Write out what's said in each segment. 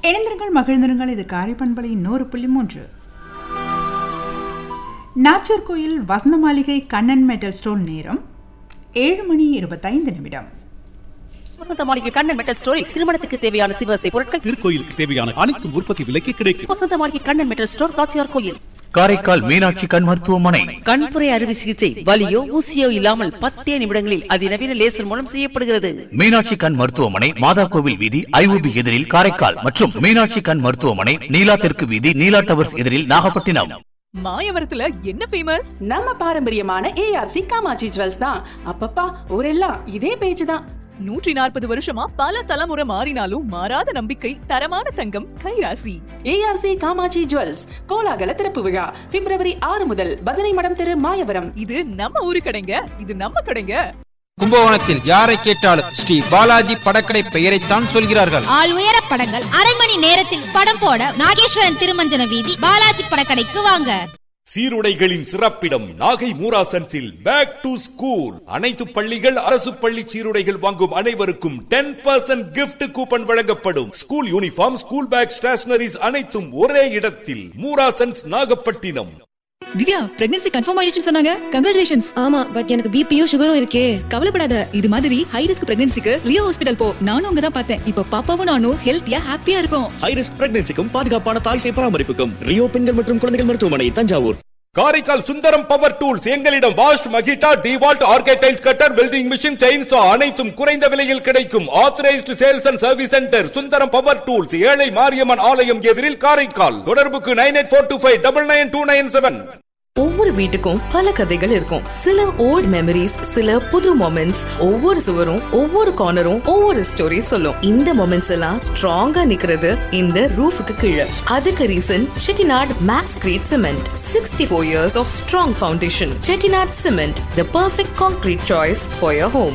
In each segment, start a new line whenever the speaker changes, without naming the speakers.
இணைந்திருங்கள் மகிழ்ந்திருங்கள் இது காரைப்பண்பலை நூறு புள்ளி மூன்று நாச்சூர் கோயில் வசந்த மாளிகை கண்ணன் மெட்டல் ஸ்டோன் நேரம் ஏழு மணி இருபத்தைந்து நிமிடம்
வசந்த மாளிகை கண்ணன் மெட்டல் ஸ்டோரி திருமணத்துக்கு தேவையான சிவசை பொருட்கள்
திருக்கோயிலுக்கு தேவையான அனைத்து உற்பத்தி விலைக்கு கிடைக்கும்
வசந்த மாளிகை கண்ணன் மெட்டல் ஸ்டோர் காட்சியார் கோயில்
காரைக்கால் மீனாட்சி கண் மருத்துவமனை
கண்புரை அறுவை சிகிச்சை வலியோ ஊசியோ இல்லாமல் பத்தே நிமிடங்களில் அதிநவீன லேசர் மூலம் செய்யப்படுகிறது
மீனாட்சி கண் மருத்துவமனை மாதா கோவில் வீதி ஐஓபி எதிரில் காரைக்கால் மற்றும் மீனாட்சி கண் மருத்துவமனை நீலா தெற்கு வீதி நீலா டவர்ஸ் எதிரில் நாகப்பட்டினம்
மாயவரத்துல என்ன ஃபேமஸ்
நம்ம பாரம்பரியமான ஏஆர்சி காமாட்சி ஜுவல்ஸ் தான் அப்பப்பா ஊரெல்லாம் இதே பேச்சு தான்
நூற்றி நாற்பது வருஷமா பல தலைமுறை மாறினாலும் மாறாத நம்பிக்கை தரமான தங்கம் கைராசி
ஏஆர்சி காமாட்சி ஜுவல்ஸ் கோலாகல திறப்பு விழா பிப்ரவரி ஆறு முதல் பஜனை மடம் தெரு மாயவரம்
இது நம்ம ஊரு கடைங்க இது நம்ம கடைங்க
கும்பகோணத்தில் யாரை கேட்டாலும் ஸ்ரீ பாலாஜி படக்கடை பெயரைத்தான் சொல்கிறார்கள்
ஆள் உயர படங்கள் அரை மணி நேரத்தில் படம் போட நாகேஸ்வரன் திருமஞ்சன வீதி பாலாஜி படக்கடைக்கு வாங்க
சீருடைகளின் சிறப்பிடம் நாகை மூராசன்ஸில் பேக் டு ஸ்கூல் அனைத்து பள்ளிகள் அரசு பள்ளி சீருடைகள் வாங்கும் அனைவருக்கும் டென் பர்சன்ட் கிஃப்ட் கூப்பன் வழங்கப்படும் school uniform school bag stationeries அனைத்தும் ஒரே இடத்தில் மூராசன்ஸ் நாகப்பட்டினம்
திவ்யா பிரெக்னன்சி கன்ஃபார்ம் ஆயிடுச்சுன்னு சொன்னாங்க கங்க்ராச்சுலேஷன்ஸ்
ஆமா பட் எனக்கு பிபியும் சுகரும் இருக்கே
கவலைப்படாத இது மாதிரி ஹை ரிஸ்க் பிரெக்னன்சிக்கு ரியோ ஹாஸ்பிடல் போ நானும் அங்க தான் பார்த்தேன் இப்போ பாப்பாவும் நானும் ஹெல்த்தியா ஹாப்பியா இருக்கும்
ஹை ரிஸ்க் பிரெக்னன்சிக்கும் பாதுகாப்பான தாய் சேய் பராமரிப்புக்கும் ரியோ பெண்கள் மற்றும் குழந்தைகள் மருத்துவமனை தஞ்சாவூர்
காரைக்கால் சுந்தரம் பவர் டூல்ஸ் எங்களிடம் வாஷ் மகிட்டா டிவால்ட் ஆர்கேடைல்ஸ் கட்டர் வெல்டிங் மிஷின் செயின்சா அனைத்தும் குறைந்த விலையில் கிடைக்கும் authorised sales and service centre Sundaram power tools ஏழை மாரியம்மன் ஆலயம் எதிரில் காரைக்கால் தொடர்புக்கு nine eight four two five double nine two nine seven
ஒவ்வொரு வீட்டுக்கும் பல கதைகள் இருக்கும் சில ஓல்ட் மெமரிஸ் சில புது மொமெண்ட்ஸ் ஒவ்வொரு சுவரும் ஒவ்வொரு கார்னரும் ஒவ்வொரு ஸ்டோரி சொல்லும் இந்த மொமெண்ட்ஸ் எல்லாம் ஸ்ட்ராங்கா நிக்கிறது இந்த ரூஃபுக்கு கீழே அதுக்கு reason Chettinad Maxcrete cement sixty four years of strong foundation Chettinad cement the perfect concrete choice for your home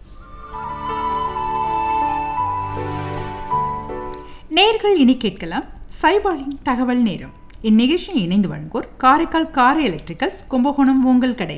நேர்கள் இனி கேட்கலாம் சைபாலின் தகவல் நேரம் இந்நிகழ்ச்சியை இணைந்து வழங்குவோர் காரைக்கால் காரை எலக்ட்ரிக்கல்ஸ் கும்பகோணம் உங்கள் கடை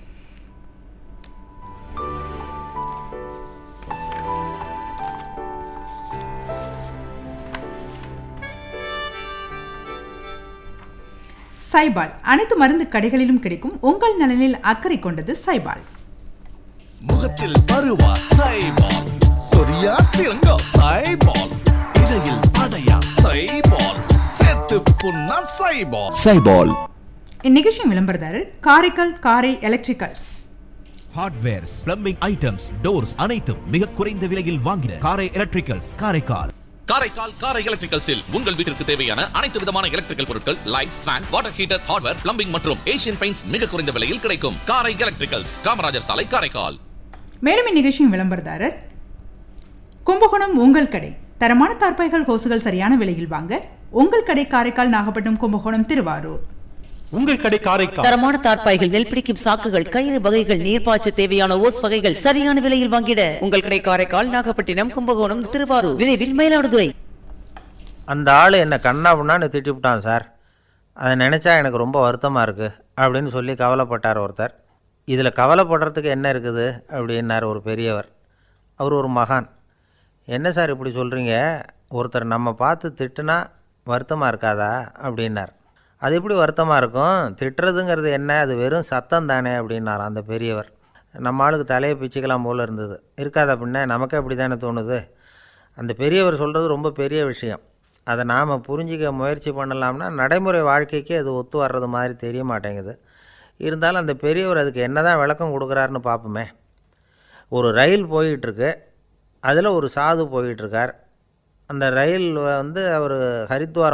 சைபால் அனைத்து மருந்து கடைகளிலும் கிடைக்கும் உங்கள் நலனில் அக்கறை கொண்டது சைபால்
முகத்தில் பருவா சைபால் சொரியா சிறங்கா சைபால் இடையில் படையா சைபால் சேர்த்து புண்ணா சைபால்
சைபால்
இந்நிகழ்ச்சி விளம்பரதாரர் Karaikal Karai electricals
hardwares plumbing items doors அனைத்தும் மிக குறைந்த விலையில் வாங்கின காரை எலக்ட்ரிக்கல்ஸ் காரைக்கால்
காரைக்கால் காரை எலக்ட்ரிக்கல்ஸில் உங்கள் வீட்டிற்கு தேவையான அனைத்து விதமான எலக்ட்ரிக்கல் பொருட்கள் lights fan water heater hardware plumbing மற்றும் ஏசியன் பெயிண்ட்ஸ் மிக குறைந்த விலையில் கிடைக்கும் காரை எலக்ட்ரிக்கல்ஸ் காமராஜர் சாலை காரைக்கால்
மேலும் இந்நிகழ்ச்சியின் விளம்பரதாரர் கும்பகோணம் உங்கள் கடை தரமான தார்பாய்கள் ஹோசுகள் சரியான விலையில் வாங்க உங்கள் கடை காரைக்கால் நாகப்பட்டினம் கும்பகோணம் திருவாரூர்
உங்கள் கடை காரைக்கால்
தரமான தார்ப்பாய்கள் நெல் பிடிக்கும் சாக்குகள் கயிறு வகைகள் நீர்ப்பாய்ச்ச தேவையான ஓஸ் வகைகள் சரியான விலையில் வாங்கிட உங்கள் கடை காரைக்கால் நாகப்பட்டினம் கும்பகோணம் திருவாரூர் விரைவில் மயிலாடுதுறை
அந்த ஆள் என்னை கண்ணா பண்ணான்னு திட்டிவிட்டான் சார் அதை நினச்சா எனக்கு ரொம்ப வருத்தமாக இருக்குது அப்படின்னு சொல்லி கவலைப்பட்டார் ஒருத்தர் இதில் கவலைப்படுறதுக்கு என்ன இருக்குது அப்படின்னார் ஒரு பெரியவர் அவர் ஒரு மகான் என்ன சார் இப்படி சொல்கிறீங்க ஒருத்தர் நம்ம பார்த்து திட்டுனா வருத்தமாக இருக்காதா அப்படின்னார் அது எப்படி வருத்தமாக இருக்கும் திட்டுறதுங்கிறது என்ன அது வெறும் சத்தம் தானே அப்படின்னார் அந்த பெரியவர் நம்ம ஆளுக்கு தலையை பிச்சுக்கலாம் போல் இருந்தது இருக்காதா பின்ன நமக்கே அப்படி தானே தோணுது அந்த பெரியவர் சொல்கிறது ரொம்ப பெரிய விஷயம் அதை நாம் புரிஞ்சிக்க முயற்சி பண்ணலாம்னா நடைமுறை வாழ்க்கைக்கு அது ஒத்து வர்றது மாதிரி தெரிய மாட்டேங்குது இருந்தாலும் அந்த பெரியவர் அதுக்கு என்ன தான் விளக்கம் கொடுக்குறாருன்னு பார்ப்போமே ஒரு ரயில் போயிட்டுருக்கு அதில் ஒரு சாது போயிட்டுருக்கார் அந்த ரயில் வந்து அவர் ஹரித்வாரம்